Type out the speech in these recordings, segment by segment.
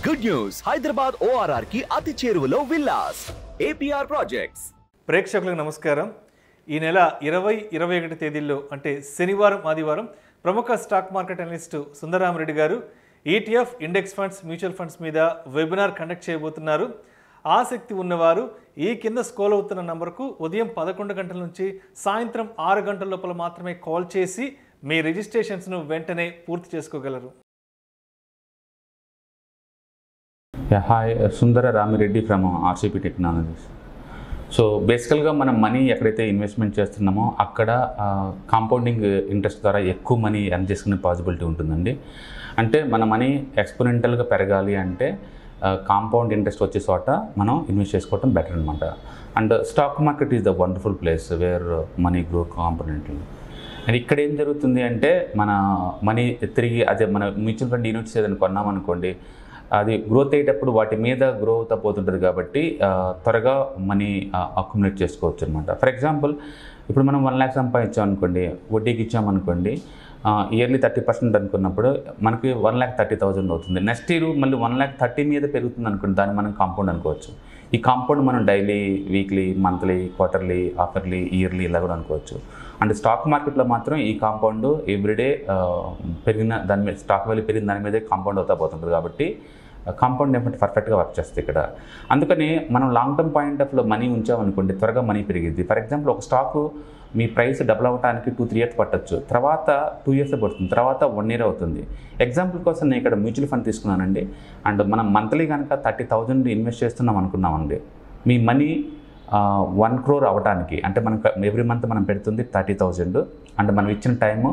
Good news Hyderabad ORR కి అతి చేరువలో విల్లాస్ ఏపీఆర్ ప్రాజెక్ట్స్ ప్రేక్షకులకు నమస్కారం ఈ నెల ఇరవై ఇరవై ఒకటి తేదీల్లో అంటే శనివారం ఆదివారం ప్రముఖ stock market analyst Sundararamareddy garu ETF index funds mutual funds మీద వెబినార్ కండక్ట్ చేయబోతున్నారు ఆసక్తి ఉన్నవారు ఈ కింద స్కోల్ అవుతున్న నంబర్కు ఉదయం పదకొండు గంటల నుంచి సాయంత్రం ఆరు గంటల లోపల మాత్రమే కాల్ చేసి మీ రిజిస్ట్రేషన్స్ను వెంటనే పూర్తి చేసుకోగలరు Yeah, hi, uh, Sundara Ramireddy from uh, RCP Technologies. So బేసికల్గా మనం మనీ ఎక్కడైతే ఇన్వెస్ట్మెంట్ చేస్తున్నామో అక్కడ కాంపౌండింగ్ ఇంట్రెస్ట్ ద్వారా ఎక్కువ మనీ ఎర్న్ చేసుకునే పాసిబిలిటీ ఉంటుందండి అంటే మన మనీ ఎక్స్పోనెంటల్గా పెరగాలి అంటే కాంపౌండ్ ఇంట్రెస్ట్ వచ్చే చోట మనం ఇన్వెస్ట్ చేసుకోవటం బెటర్ అనమాట and stock market is the wonderful place where money grow compoundly and ఇక్కడ ఏం జరుగుతుంది అంటే మన మనీ తిరిగి అదే మన మ్యూచువల్ ఫండ్ యూనిట్స్ ఏదైనా కొన్నామనుకోండి అది గ్రోత్ అయ్యేటప్పుడు వాటి మీద గ్రో అవుతా పోతుంటుంది కాబట్టి ఆ, త్వరగా మనీ అక్యుములేట్ చేసుకోవచ్చు అనమాట ఫర్ ఎగ్జాంపుల్ ఇప్పుడు మనం వన్ ల్యాక్ సంపాదించాం అనుకోండి వడ్డీకి ఇచ్చామనుకోండి ఇయర్లీ థర్టీ పర్సెంట్ అనుకున్నప్పుడు మనకి వన్ ల్యాక్ థర్టీ థౌజండ్ అవుతుంది నెక్స్ట్ ఇయర్ మళ్ళీ వన్ ల్యాక్ థర్టీ మీద పెరుగుతుంది అనుకోండి దాన్ని మనం కాంపౌండ్ అనుకోవచ్చు ఈ కాంపౌండ్ మనం daily weekly monthly quarterly half yearly yearly ఇలా కూడా అనుకోవచ్చు అండ్ స్టాక్ మార్కెట్లో మాత్రం ఈ కాంపౌండ్ ఎవ్రీడే పెరిగిన దాని మీద స్టాక్ వాల్యూ పెరిగిన దాని మీదే కాంపౌండ్ అవుతా పోతుంటుంది కాబట్టి కాంపౌండ్ ఎఫెక్ట్ పర్ఫెక్ట్గా వర్క్ చేస్తుంది ఇక్కడ అందుకని మనం లాంగ్ టర్మ్ పాయింట్ ఆఫ్లో మనీ ఉంచామనుకోండి త్వరగా మనీ పెరిగిద్ది ఫర్ ఎగ్జాంపుల్ ఒక స్టాకు మీ ప్రైస్ డబుల్ అవ్వడానికి టూ త్రీ ఇయర్స్ పట్టొచ్చు తర్వాత టూ ఇయర్స్ పడుతుంది తర్వాత వన్ ఇయర్ అవుతుంది ఎగ్జాంపుల్ కోసం నేను ఇక్కడ మ్యూచువల్ ఫండ్ తీసుకున్నానండి అండ్ మనం మంత్లీ కనుక థర్టీ థౌజండ్ ఇన్వెస్ట్ చేస్తున్నాం అనుకున్నామండి మీ మనీ వన్ క్రోర్ అవ్వడానికి అంటే మనం ఎవ్రీ మంత్ మనం పెడుతుంది థర్టీ థౌజండ్ అండ్ మనం ఇచ్చిన time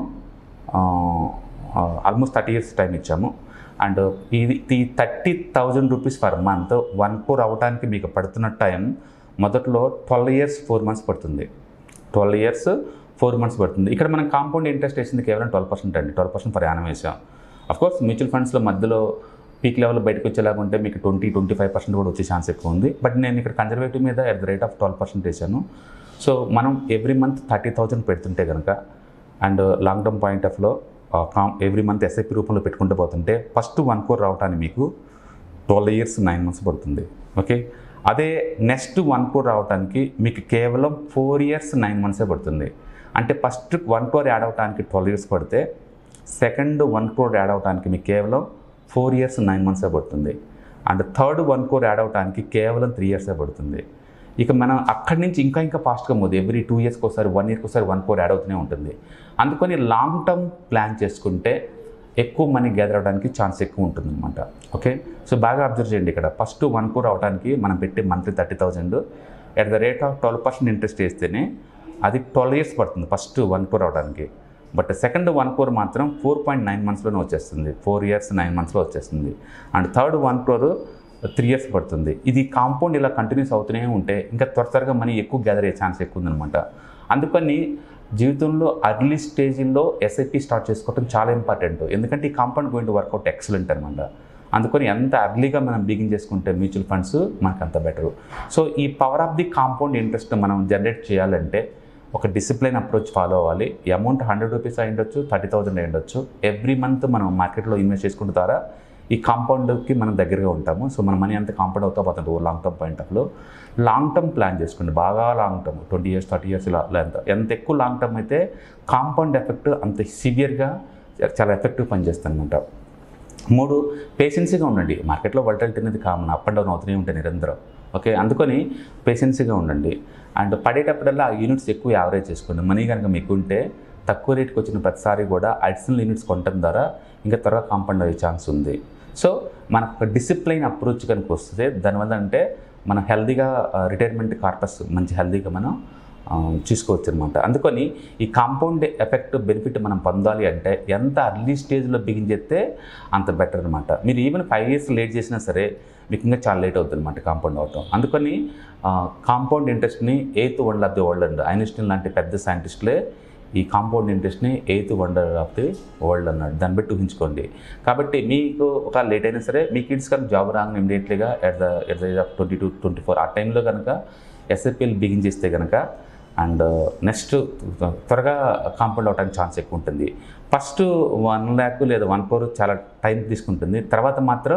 almost thirty years time ఇచ్చాము అండ్ ఇది ఈ thirty thousand rupees per month one crore అవ్వడానికి మీకు పడుతున్న టైం మొదట్లో ట్వెల్వ్ ఇయర్స్ ఫోర్ మంత్స్ పడుతుంది ట్వెల్వ్ ఇయర్స్ ఫోర్ మంత్స్ పడుతుంది ఇక్కడ మనం కాంపౌండ్ ఇంట్రెస్ట్ వేసింది కేవలం ట్వెల్వ్ పర్సెంట్ అండి ట్వెల్వ్ పర్సెంట్ పర్ యానం వేసాం కోర్స్ మ్యూచువల్ ఫండ్స్లో మధ్యలో పీక్ లెవెల్ బయటకు వచ్చేలాగా ఉంటే మీకు ట్వంటీ ట్వంటీ ఫైవ్ పర్సెంట్ కూడా వచ్చే ఛాన్స్ ఎక్కువ ఉంది బట్ నేను ఇక్కడ కన్జర్వేటివ్ మీద at the rate of twelve percent వేసాను సో మనం ఎవ్రీ మంత్ థర్టీ థౌజండ్ పెడుతుంటే కనుక అండ్ లాంగ్ టర్మ్ పాయింట్ ఆఫ్లో కామ్ ఎవ్రీ మంత్ ఎస్ఐపి రూపంలో పెట్టుకుంటూ పోతుంటే ఫస్ట్ వన్ కోర్ రావడానికి మీకు ట్వెల్వ్ ఇయర్స్ నైన్ మంత్స్ పడుతుంది ఓకే అదే నెక్స్ట్ వన్ కోర్ రావడానికి మీకు కేవలం ఫోర్ ఇయర్స్ నైన్ మంత్సే పడుతుంది అంటే ఫస్ట్ వన్ కోర్ యాడ్ అవడానికి ట్వెల్వ్ ఇయర్స్ పడితే సెకండ్ వన్ కోర్ యాడ్ అవడానికి మీకు కేవలం ఫోర్ ఇయర్స్ నైన్ మంత్సే పడుతుంది and third one crore add అవడానికి కేవలం త్రీ ఇయర్సే పడుతుంది ఇక మనం అక్కడి నుంచి ఇంకా ఇంకా ఫాస్ట్గా పోదు ఎవ్రీ టూ ఇయర్స్కి ఒకసారి వన్ ఇయర్కి ఒకసారి వన్ కోర్ యాడ్ అవుతూనే ఉంటుంది అందుకని లాంగ్ టర్మ్ ప్లాన్ చేసుకుంటే ఎక్కువ మనీ గ్యాదర్ అవడానికి ఛాన్స్ ఎక్కువ ఉంటుంది అనమాట ఓకే సో బాగా అబ్జర్వ్ చేయండి ఇక్కడ ఫస్ట్ వన్ కోర్ అవడానికి మనం పెట్టే monthly thirty thousand at the rate of twelve percent interest వేస్తేనే అది ట్వెల్వ్ ఇయర్స్ పడుతుంది ఫస్ట్ వన్ కోర్ అవడానికి బట్ సెకండ్ వన్ కోర్ మాత్రం ఫోర్ పాయింట్ నైన్ మంత్స్లోనే వచ్చేస్తుంది ఫోర్ ఇయర్స్ నైన్ మంత్స్లో వచ్చేస్తుంది and third one crore three years పడుతుంది ఇది కాంపౌండ్ ఇలా కంటిన్యూస్ అవుతూనే ఉంటే ఇంకా త్వర త్వరగా మనీ ఎక్కువ గ్యాదర్ అయ్యే ఛాన్స్ ఎక్కువ ఉందన్నమాట అందుకని జీవితంలో అర్లీ స్టేజ్లో ఎస్ఐపి స్టార్ట్ చేసుకోవడం చాలా ఇంపార్టెంట్ ఎందుకంటే ఈ compound going to work out excellent అనమాట అందుకని ఎంత అర్లీగా మనం బిగిన్ చేసుకుంటే మ్యూచువల్ ఫండ్స్ మనకు అంత బెటరు సో ఈ power of the compound interest మనం జనరేట్ చేయాలంటే ఒక డిసిప్లిన్ అప్రోచ్ ఫాలో అవ్వాలి ఈ అమౌంట్ హండ్రెడ్ రూపీస్ అయి ఉండొచ్చు థర్టీ థౌసండ్ అయి ఉండొచ్చు ఎవ్రీ మంత్ మనం మార్కెట్లో ఇన్వెస్ట్ చేసుకున్న ద్వారా ఈ కాంపౌండ్కి మనం దగ్గరగా ఉంటాము సో మన మనీ అంత కాంపౌండ్ అవుతా పోతుంది ఓ లాంగ్ టర్మ్ పాయింట్ ఆఫ్లో లాంగ్ టర్మ్ ప్లాన్ చేసుకోండి బాగా long term twenty years thirty years ఇలా ఇలా ఎంత ఎంత ఎక్కువ లాంగ్ టర్మ్ అయితే కాంపౌండ్ ఎఫెక్ట్ అంత సివియర్గా చాలా ఎఫెక్టివ్ పనిచేస్తుంది అనమాట మూడు పేషెన్సీగా ఉండండి మార్కెట్లో వల్టాలిటీ అనేది కామన్ అప్ అండ్ డౌన్ అవుతూనే ఉంటాయి నిరంతరం ఓకే అందుకని పేషెన్సీగా ఉండండి అండ్ పడేటప్పుడల్లా ఆ యూనిట్స్ ఎక్కువ యావరేజ్ చేసుకోండి మనీ కనుక మీకు ఉంటే తక్కువ రేట్కి వచ్చిన ప్రతిసారి కూడా అడిషనల్ యూనిట్స్ కొనడం ద్వారా ఇంకా త్వరగా కాంపౌండ్ అయ్యే ఛాన్స్ ఉంది సో మనకు ఒక డిసిప్లైన్ అప్రోచ్ కనుక వస్తుంది దానివల్ల అంటే మనం హెల్దీగా రిటైర్మెంట్ కార్పస్ మంచి హెల్దీగా మనం ఆ, చూసుకోవచ్చు అనమాట అందుకని ఈ కాంపౌండ్ ఎఫెక్ట్ బెనిఫిట్ మనం పొందాలి అంటే ఎంత అర్లీ స్టేజ్లో బిగిన్ చేస్తే అంత బెటర్ అనమాట మీరు ఈవెన్ ఫైవ్ ఇయర్స్ లేట్ చేసినా సరే మీకు ఇంకా చాలా లేట్ అవుతుంది అనమాట కాంపౌండ్ అవటం అందుకని కాంపౌండ్ ఇంట్రెస్ట్ని eighth world of the world and Einstein లాంటి పెద్ద సైంటిస్టులే ఈ కాంపౌండ్ ఇంట్రెస్ట్ని eighth wonder of the world అన్నాడు దాన్ని బట్టి ఊహించుకోండి కాబట్టి మీకు ఒక లేట్ అయినా సరే మీ కిడ్స్ కనుక జాబ్ రాగానే ఇమీడియట్లీగా at the at the age of twenty two twenty four ఆ టైంలో కనుక ఎస్ఎఫ్ఎల్ బిగిన్ చేస్తే కనుక అండ్ నెక్స్ట్ త్వరగా కాంపౌండ్ అవడానికి ఛాన్స్ ఎక్కువ ఉంటుంది ఫస్ట్ వన్ ల్యాక్ లేదా వన్ క్రోర్ చాలా టైం తీసుకుంటుంది తర్వాత మాత్రం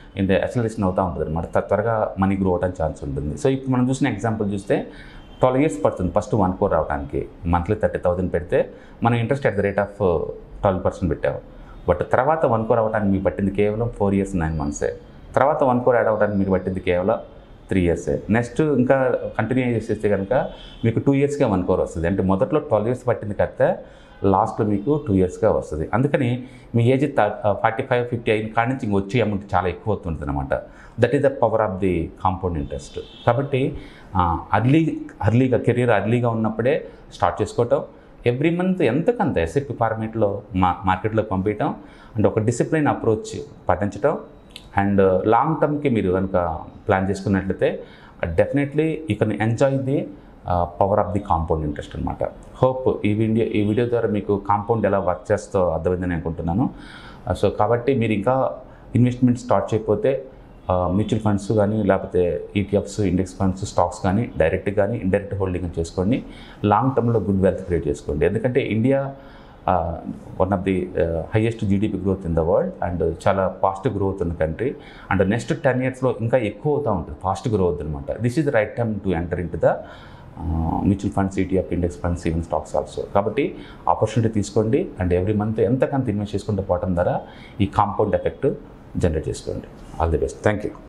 ఇంత అక్సలరేషన్ అవుతూ ఉంటుంది అనమాట త్వరగా మనీ గ్రో అవడానికి ఛాన్స్ ఉంటుంది సో ఇప్పుడు మనం చూసిన ఎగ్జాంపుల్ చూస్తే ట్వెల్వ్ ఇయర్స్ పడుతుంది ఫస్ట్ వన్ కోర్ రావడానికి మంత్లీ థర్టీ థౌసండ్ పెడితే మనం interest at the rate of twelve percent పెట్టాము బట్ తర్వాత వన్ కోర్ అవ్వడానికి మీకు పట్టింది కేవలం ఫోర్ ఇయర్స్ నైన్ మంత్సే తర్వాత వన్ కోర్ యాడ్ అవ్వడానికి మీకు పట్టింది కేవలం త్రీ ఇయర్సే నెక్స్ట్ ఇంకా కంటిన్యూ చేసేస్తే కనుక మీకు టూ ఇయర్స్గా వన్ కోర్ వస్తుంది అంటే మొదట్లో ట్వెల్వ్ ఇయర్స్ పట్టింది కడితే లాస్ట్లో మీకు టూ ఇయర్స్గా వస్తుంది అందుకని మీ ఏజ్ ఫార్టీ ఫైవ్ ఫిఫ్టీ అయిన కాడి నుంచి ఇంక వచ్చే అమౌంట్ చాలా ఎక్కువ అవుతుంది అనమాట that is the power of the compound interest కాబట్టి అర్లీ అర్లీగా కెరీర్ అర్లీగా ఉన్నప్పుడే స్టార్ట్ చేసుకోవటం ఎవ్రీ మంత్ ఎంతకంత ఎస్ఎపి ఫార్మేట్లో మా మార్కెట్లో పంపించడం అండ్ ఒక డిసిప్లిన్ అప్రోచ్ పాటించడం అండ్ లాంగ్ టర్మ్కి మీరు కనుక ప్లాన్ చేసుకున్నట్లయితే definitely you can enjoy the power of the compound interest అనమాట హోప్ ఈ వీడియో ఈ వీడియో ద్వారా మీకు కాంపౌండ్ ఎలా వర్క్ చేస్తో అర్థమైందని అనుకుంటున్నాను సో కాబట్టి మీరు ఇంకా ఇన్వెస్ట్మెంట్ స్టార్ట్ చేయకపోతే మ్యూచువల్ ఫండ్స్ కానీ లేకపోతే ఈటీఎఫ్స్ ఇండెక్స్ ఫండ్స్ స్టాక్స్ కానీ డైరెక్ట్ కానీ ఇండైరెక్ట్ హోల్డింగ్ చేసుకోండి లాంగ్ టర్మ్లో గుడ్ వెల్త్ క్రియేట్ చేసుకోండి ఎందుకంటే India one of the highest GDP growth in the world and చాలా ఫాస్ట్ గ్రోత్ ఉన్న కంట్రీ అండ్ నెక్స్ట్ టెన్ ఇయర్స్లో ఇంకా ఎక్కువ అవుతూ ఉంటుంది ఫాస్ట్ గ్రోత్ అనమాట this is the right time to enter in to the mutual funds ETF index funds even stocks also కాబట్టి opportunity తీసుకోండి అండ్ ఎవ్రీ మంత్ ఎంతకంత ఇన్వెస్ట్ చేసుకుంటూ పోవడం ద్వారా ఈ కాంపౌండ్ ఎఫెక్ట్ జనరేట్ చేసుకోండి all the best thank you